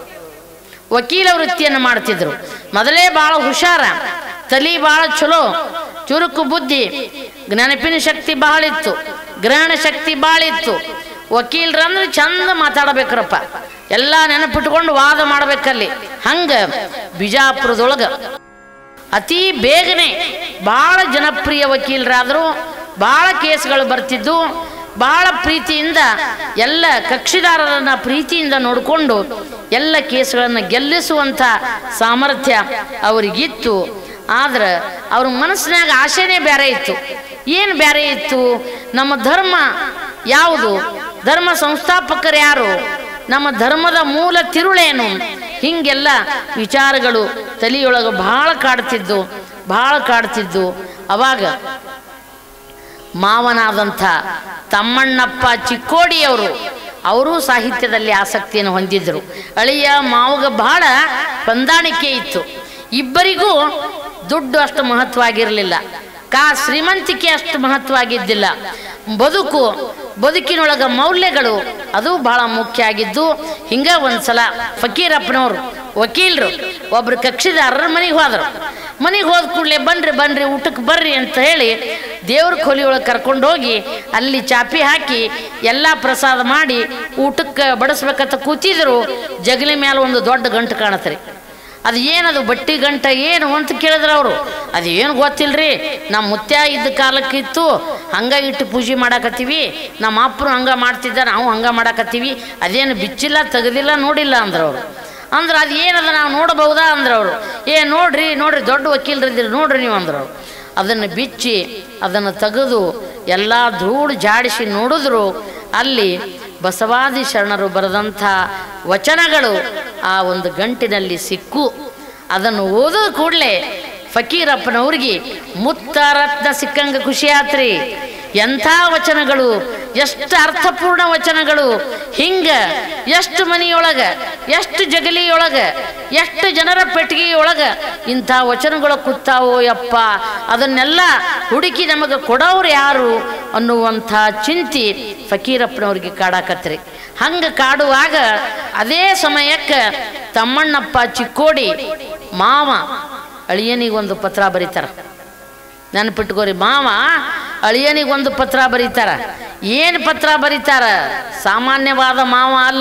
ವಕೀಲ ವೃತ್ತಿಯನ್ನು ಮಾಡ್ತಿದ್ರು ಮೊದಲೇ ಭಾಳ ಹುಷಾರ ತಲಿ ಭಾಳ ಚಲೋ ಚುರುಕು ಬುದ್ಧಿ ನೆನಪಿನ ಶಕ್ತಿ ಬಹಳ ಇತ್ತು ಗ್ರಹಣ ಶಕ್ತಿ ಭಾಳ ಇತ್ತು ವಕೀಲರಂದ್ರೆ ಚಂದ ಮಾತಾಡಬೇಕ್ರಪ್ಪ ಎಲ್ಲ ನೆನಪಿಟ್ಕೊಂಡು ವಾದ ಮಾಡ್ಬೇಕಲ್ಲಿ ಹಂಗ ಬಿಜಾಪುರದೊಳಗ ಅತಿ ಬೇಗನೆ ಭಾಳ ಜನಪ್ರಿಯ ವಕೀಲರಾದರು ಭಾಳ ಕೇಸ್ಗಳು ಬರ್ತಿದ್ದು ಭಾಳ ಪ್ರೀತಿಯಿಂದ ಎಲ್ಲ ಕಕ್ಷಿದಾರರನ್ನ ಪ್ರೀತಿಯಿಂದ ನೋಡಿಕೊಂಡು ಎಲ್ಲ ಕೇಸ್ಗಳನ್ನು ಗೆಲ್ಲಿಸುವಂಥ ಸಾಮರ್ಥ್ಯ ಅವರಿಗಿತ್ತು ಆದ್ರೆ ಅವ್ರ ಮನಸ್ಸಿನಾಗ ಆಸೆನೇ ಬೇರೆ ಇತ್ತು ಏನು ಬೇರೆ ಇತ್ತು ನಮ್ಮ ಧರ್ಮ ಯಾವುದು ಧರ್ಮ ಸಂಸ್ಥಾಪಕರು ಯಾರು ನಮ್ಮ ಧರ್ಮದ ಮೂಲ ತಿರುಳೇನು ಹಿಂಗೆಲ್ಲ ವಿಚಾರಗಳು ತಲೆಯೊಳಗೆ ಭಾಳ ಕಾಡ್ತಿದ್ದು ಭಾಳ ಕಾಡ್ತಿದ್ದು ಅವಾಗ ಮಾವನಾದಂಥ ತಮ್ಮಣ್ಣಪ್ಪ ಚಿಕ್ಕೋಡಿಯವರು ಅವರು ಸಾಹಿತ್ಯದಲ್ಲಿ ಆಸಕ್ತಿಯನ್ನು ಹೊಂದಿದ್ದರು ಅಳಿಯ ಮಾವಗ ಬಹಳ ಹೊಂದಾಣಿಕೆ ಇತ್ತು ಇಬ್ಬರಿಗೂ ದುಡ್ಡು ಅಷ್ಟು ಮಹತ್ವ ಆಗಿರಲಿಲ್ಲ ಕಾ ಶ್ರೀಮಂತಿಕೆ ಅಷ್ಟು ಮಹತ್ವ ಆಗಿದ್ದಿಲ್ಲ ಬದುಕು ಬದುಕಿನೊಳಗ ಮೌಲ್ಯಗಳು ಅದು ಬಹಳ ಮುಖ್ಯ ಆಗಿದ್ದು ಹಿಂಗ ಒಂದ್ಸಲ ಫಕೀರಪ್ಪನವರು ವಕೀಲರು ಒಬ್ರು ಕಕ್ಷಿದಾರರ ಮನೆಗೆ ಹೋದರು ಮನೆಗೆ ಹೋದ ಕೂಡಲೇ ಬನ್ರಿ ಬನ್ರಿ ಊಟಕ್ಕೆ ಬರ್ರಿ ಅಂತ ಹೇಳಿ ದೇವ್ರ ಕೊಲಿಯೊಳಗೆ ಕರ್ಕೊಂಡು ಹೋಗಿ ಅಲ್ಲಿ ಚಾಪಿ ಹಾಕಿ ಎಲ್ಲ ಪ್ರಸಾದ ಮಾಡಿ ಊಟಕ್ಕೆ ಬಡಿಸ್ಬೇಕಂತ ಕೂತಿದ್ರು ಜಗಲಿ ಮೇಲೆ ಒಂದು ದೊಡ್ಡ ಗಂಟು ಕಾಣತ್ರಿ ಅದು ಏನದು ಬಟ್ಟಿ ಗಂಟ ಏನು ಅಂತ ಕೇಳಿದ್ರು ಅವರು ಅದು ಏನು ಗೊತ್ತಿಲ್ರಿ ನಮ್ಮ ಮುತ್ಯ ಇದ್ದ ಕಾಲಕ್ಕಿತ್ತು ಹಂಗ ಇಟ್ಟು ಪೂಜೆ ಮಾಡಾಕತ್ತೀವಿ ನಮ್ಮ ಅಪ್ಪರು ಹಂಗ ಮಾಡ್ತಿದ್ದ ನಾವು ಹಂಗ ಮಾಡಾಕತ್ತೀವಿ ಅದೇನು ಬಿಚ್ಚಿಲ್ಲ ತೆಗೆದಿಲ್ಲ ನೋಡಿಲ್ಲ ಅಂದ್ರು ಅವರು ಅಂದ್ರೆ ಅದು ಏನದ ನಾವು ನೋಡಬಹುದಾ ಅಂದ್ರು ಅವರು ಏ ನೋಡ್ರಿ ನೋಡ್ರಿ ದೊಡ್ಡ ವಕೀಲರಿದ್ದೀರಿ ನೋಡ್ರಿ ನೀವು ಅಂದ್ರು ಅವ್ರು. ಅದನ್ನು ಬಿಚ್ಚಿ ಅದನ್ನು ತೆಗೆದು ಎಲ್ಲ ಧೂಳು ಜಾಡಿಸಿ ನೋಡಿದ್ರು ಅಲ್ಲಿ ಬಸವಾದಿ ಶರಣರು ಬರೆದಂಥ ವಚನಗಳು ಆ ಒಂದು ಗಂಟಿನಲ್ಲಿ ಸಿಕ್ಕು ಅದನ್ನು ಓದಿದ ಕೂಡಲೇ ಫಕೀರಪ್ಪನವ್ರಿಗೆ ಮುತ್ತ ರತ್ನ ಸಿಕ್ಕಂಗ ಖುಷಿ ಆತ್ರಿ ಎಂಥ ವಚನಗಳು ಎಷ್ಟು ಅರ್ಥಪೂರ್ಣ ವಚನಗಳು ಹಿಂಗ ಎಷ್ಟು ಮನೆಯೊಳಗ ಎಷ್ಟು ಜಗಲಿಯೊಳಗ ಎಷ್ಟು ಜನರ ಪೆಟ್ಟಿಗೆಯೊಳಗ ಇಂಥ ವಚನಗಳು ಕೂತಾವೋ ಯಪ್ಪ ಅದನ್ನೆಲ್ಲ ಹುಡುಕಿ ನಮಗೆ ಕೊಡೋರು ಯಾರು ಅನ್ನುವಂಥ ಚಿಂತೆ ಫಕೀರಪ್ಪನವ್ರಿಗೆ ಕಾಡಾಕತ್ರಿ ಹಂಗ ಕಾಡುವಾಗ ಅದೇ ಸಮಯಕ್ಕೆ ತಮ್ಮಣ್ಣಪ್ಪ ಚಿಕ್ಕೋಡಿ ಮಾವ ಅಳಿಯನಿಗೊಂದು ಪತ್ರ ಬರೀತಾರ ನೆನಪಿಟ್ಕೋರಿ ಮಾವ ಅಳಿಯನಿಗೊಂದು ಪತ್ರ ಬರೀತಾರ ಏನು ಪತ್ರ ಬರೀತಾರ ಸಾಮಾನ್ಯವಾದ ಮಾವ ಅಲ್ಲ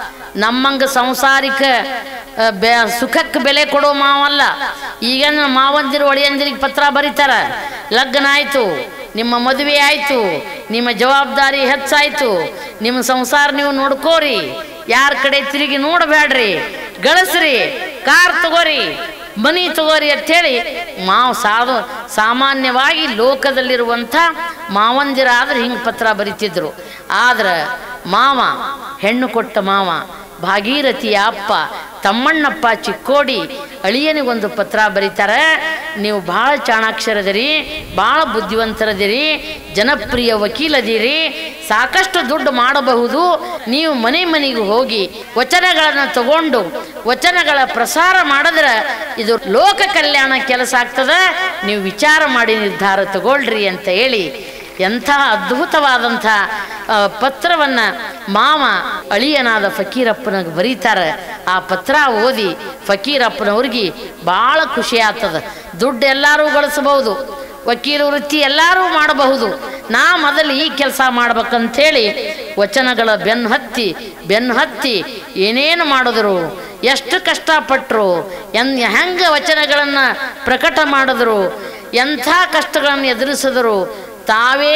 ನಮ್ಮಂಗ ಸಂಸಾರಿಕ ಆ, ಬೆ ಸುಖಕ್ಕೆ ಬೆಲೆ ಕೊಡೋ ಮಾವ ಅಲ್ಲ ಈಗೇನು ಮಾವಂದಿರು ಒಳಿಯಂದಿರಿಗೆ ಪತ್ರ ಬರೀತಾರ ಲಗ್ನ ಆಯಿತು ನಿಮ್ಮ ಮದುವೆ ಆಯಿತು ನಿಮ್ಮ ಜವಾಬ್ದಾರಿ ಹೆಚ್ಚಾಯಿತು ನಿಮ್ಮ ಸಂಸಾರ ನೀವು ನೋಡ್ಕೋರಿ ಯಾರ ಕಡೆ ತಿರುಗಿ ನೋಡಬೇಡ್ರಿ ಗಳಿಸ್ರಿ ಕಾರ್ ತಗೋರಿ ಮನಿ ತಗೋರಿ ಅಂಥೇಳಿ ಮಾವು ಸಾಧು ಸಾಮಾನ್ಯವಾಗಿ ಲೋಕದಲ್ಲಿರುವಂಥ ಮಾವಂದಿರಾದ್ರೆ ಹಿಂಗೆ ಪತ್ರ ಬರಿತಿದ್ರು ಆದ್ರೆ ಮಾವ ಹೆಣ್ಣು ಕೊಟ್ಟ ಮಾವ ಭಾಗೀರಥಿಯ ಅಪ್ಪ ತಮ್ಮಣ್ಣಪ್ಪ ಚಿಕ್ಕೋಡಿ ಅಳಿಯನಿಗೊಂದು ಪತ್ರ ಬರೀತಾರೆ ನೀವು ಭಾಳ ಚಾಣಾಕ್ಷರದಿರಿ ಭಾಳ ಬುದ್ಧಿವಂತರದಿರಿ ಜನಪ್ರಿಯ ವಕೀಲದಿರಿ ಸಾಕಷ್ಟು ದುಡ್ಡು ಮಾಡಬಹುದು ನೀವು ಮನೆ ಮನೆಗೆ ಹೋಗಿ ವಚನಗಳನ್ನು ತಗೊಂಡು ವಚನಗಳ ಪ್ರಸಾರ ಮಾಡಿದ್ರೆ ಇದು ಲೋಕ ಕಲ್ಯಾಣ ಕೆಲಸ ಆಗ್ತದ ನೀವು ವಿಚಾರ ಮಾಡಿ ನಿರ್ಧಾರ ತಗೊಳ್ರಿ ಅಂತ ಹೇಳಿ ಎಂಥ ಅದ್ಭುತವಾದಂಥ ಆ, ಪತ್ರವನ್ನ ಮಾವ ಅಳಿಯನಾದ ಫಕೀರಪ್ಪನಿಗೆ ಬರೀತಾರೆ ಆ ಪತ್ರ ಓದಿ ಫಕೀರಪ್ಪನವ್ರಿಗೆ ಭಾಳ ಖುಷಿ ಆಗ್ತದ ದುಡ್ಡು ಎಲ್ಲರೂ ಗಳಿಸಬಹುದು ವಕೀಲ ವೃತ್ತಿ ಎಲ್ಲರೂ ಮಾಡಬಹುದು ನಾ ಮೊದಲು ಈ ಕೆಲಸ ಮಾಡ್ಬೇಕಂಥೇಳಿ ವಚನಗಳ ಬೆನ್ನು ಹತ್ತಿ ಬೆನ್ನು ಹತ್ತಿ ಏನೇನು ಮಾಡಿದ್ರು ಎಷ್ಟು ಕಷ್ಟಪಟ್ಟರು ಎನ್ ಹೆಂಗೆ ವಚನಗಳನ್ನು ಪ್ರಕಟ ಮಾಡಿದ್ರು ಎಂಥ ಕಷ್ಟಗಳನ್ನು ಎದುರಿಸಿದರು ತಾವೇ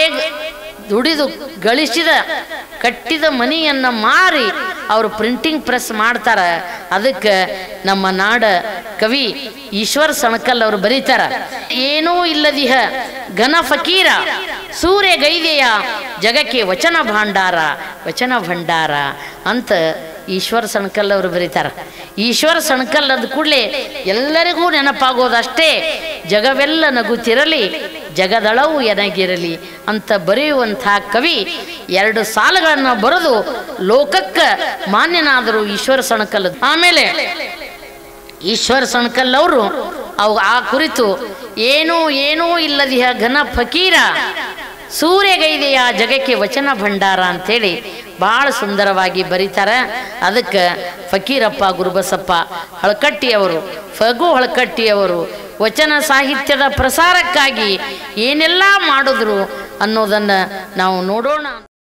ದುಡಿದು ಗಳಿಸಿದ ಕಟ್ಟಿದ ಮನಿಯನ್ನು ಮಾರಿ ಅವರು ಪ್ರಿಂಟಿಂಗ್ ಪ್ರೆಸ್ ಮಾಡ್ತಾರೆ ಅದಕ್ಕೆ ನಮ್ಮ ನಾಡ ಕವಿ ಈಶ್ವರ್ ಸಣಕಲ್ ಅವರು ಬರೀತಾರ ಏನೂ ಇಲ್ಲದಿಹ ಘನ ಫಕೀರ ಸೂರ್ಯ ಗೈದೆಯ ಜಗಕ್ಕೆ ವಚನ ಭಾಂಡಾರ ವಚನ ಭಂಡಾರ ಅಂತ ಈಶ್ವರ ಸಣಕಲ್ ಅವರು ಬರೀತಾರ ಈಶ್ವರ ಸಣಕಲ್ ಅಂದ ಕೂಡಲೇ ಎಲ್ಲರಿಗೂ ನೆನಪಾಗೋದಷ್ಟೇ ಜಗವೆಲ್ಲ ನಗುತ್ತಿರಲಿ ಜಗದಳವು ಎನಗಿರಲಿ ಅಂತ ಬರೆಯುವಂಥ ಕವಿ ಎರಡು ಸಾಲಗಳನ್ನು ಬರೆದು ಲೋಕಕ್ಕೆ ಮಾನ್ಯನಾದರು ಈಶ್ವರ ಸಣಕಲ್ ಆಮೇಲೆ ಈಶ್ವರ ಸಣಕಲ್ ಅವರು ಅವು ಆ ಕುರಿತು ಏನೂ ಏನೂ ಇಲ್ಲದಿಹ ಘನ ಫಕೀರ ಸೂರ್ಯಗೈದೆಯ ಜಗಕ್ಕೆ ವಚನ ಭಂಡಾರ ಅಂತೇಳಿ ಭಾಳ ಸುಂದರವಾಗಿ ಬರೀತಾರೆ ಅದಕ್ಕೆ ಫಕೀರಪ್ಪ ಗುರುಬಸಪ್ಪ ಹಳಕಟ್ಟಿಯವರು ಫಗು ಹಳಕಟ್ಟಿಯವರು ವಚನ ಸಾಹಿತ್ಯದ ಪ್ರಸಾರಕ್ಕಾಗಿ ಏನೆಲ್ಲ ಮಾಡಿದ್ರು ಅನ್ನೋದನ್ನು ನಾವು ನೋಡೋಣ